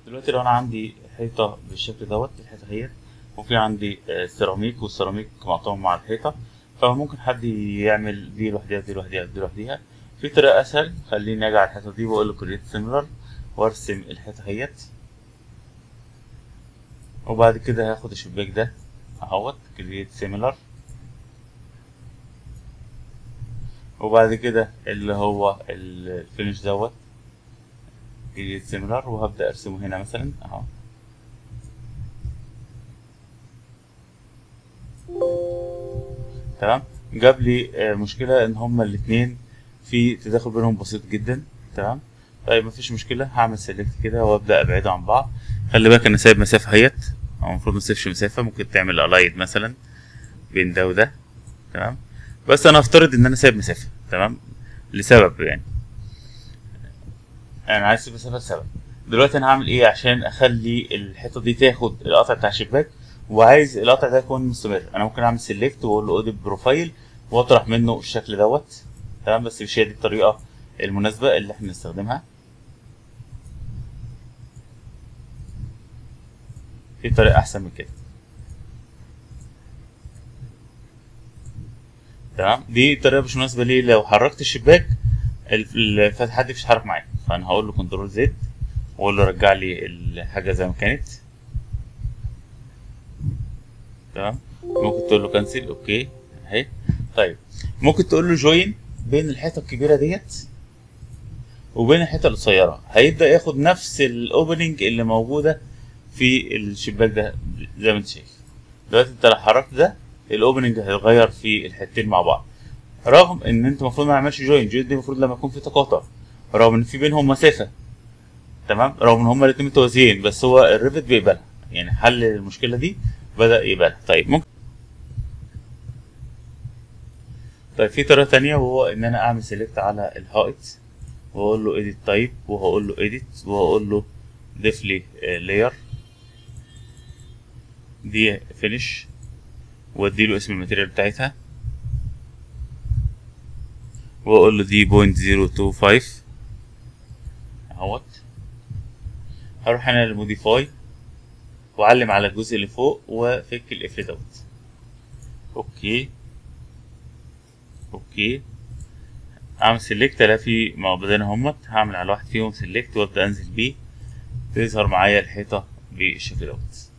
دلوقتي لو انا عندي حيطه بالشكل دوت الحيطه اهيت وفي عندي آه، سيراميك والسيراميك مقطوع مع الحيطه فممكن حد يعمل دي لوحديها دي لوحديها دي لوحديها في طريقه اسهل خليني اجي على الحيطه دي واقول له كريت سيميلر وارسم الحيطه اهيت وبعد كده هاخد الشباك ده اهوت كريت سيميلر وبعد كده اللي هو الفينش دوت كريت سيميلر وهبدأ ارسمه هنا مثلا اهو تمام جاب لي آه، مشكلة ان هما الاتنين في تداخل بينهم بسيط جدا تمام طيب مفيش مشكلة هعمل سيلكت كده وابدأ ابعده عن بعض خلي بالك انا سايب مسافة اهيت او المفروض مسيبش مسافة ممكن تعمل الايد مثلا بين ده وده تمام بس انا افترض ان انا سايب مسافة تمام لسبب يعني انا عايز اسيب مسافة لسبب دلوقتي انا هعمل ايه عشان اخلي الحتة دي تاخد القطع بتاع الشباك وعايز القطع ده يكون مستمر انا ممكن اعمل سيلكت واقول له اوديت بروفايل واطرح منه الشكل دوت تمام بس مش هي دي الطريقة المناسبة اللي احنا نستخدمها في طريقة أحسن من كده تمام دي طريقة مش مناسبة ليه لو حركت الشباك ال- الفتحات دي مش هتتحرك معايا فأنا هقول له كنترول زد وأقول له رجع لي الحاجة زي ما كانت تمام ممكن تقول له كنسل أوكي أهي طيب ممكن تقول له جوين بين الحيطة الكبيرة ديت وبين الحيطة القصيرة هيبدأ ياخد نفس الأوبننج اللي موجودة في الشباك ده زي ما انت شايف دلوقتي انت لو حركت ده الاوبننج هيتغير في الحتتين مع بعض رغم ان انت المفروض ما تعملش جوين جوين دي المفروض لما يكون في تقاطع رغم ان في بينهم مسافه تمام رغم ان هما الاتنين متوازيين بس هو الريفت بيقبلها يعني حل المشكله دي بدا يقبلها طيب ممكن طيب في طريقه تانية وهو ان انا اعمل سيلكت على الحائط واقول له edit type وهقول له edit وهقول له ضيف لي layer دي فينش وادي له اسم الماتيريال بتاعتها واقول له دي بوينت زيرو تو فايف اهوت هروح انا لموديفاي واعلم على الجزء اللي فوق وافك القفل دوت اوكي اوكي اعمل سيلكت الاقي في معبدين همت هعمل على واحد فيهم سيلكت وابدا انزل بيه تظهر معايا الحيطه بالشكل دوت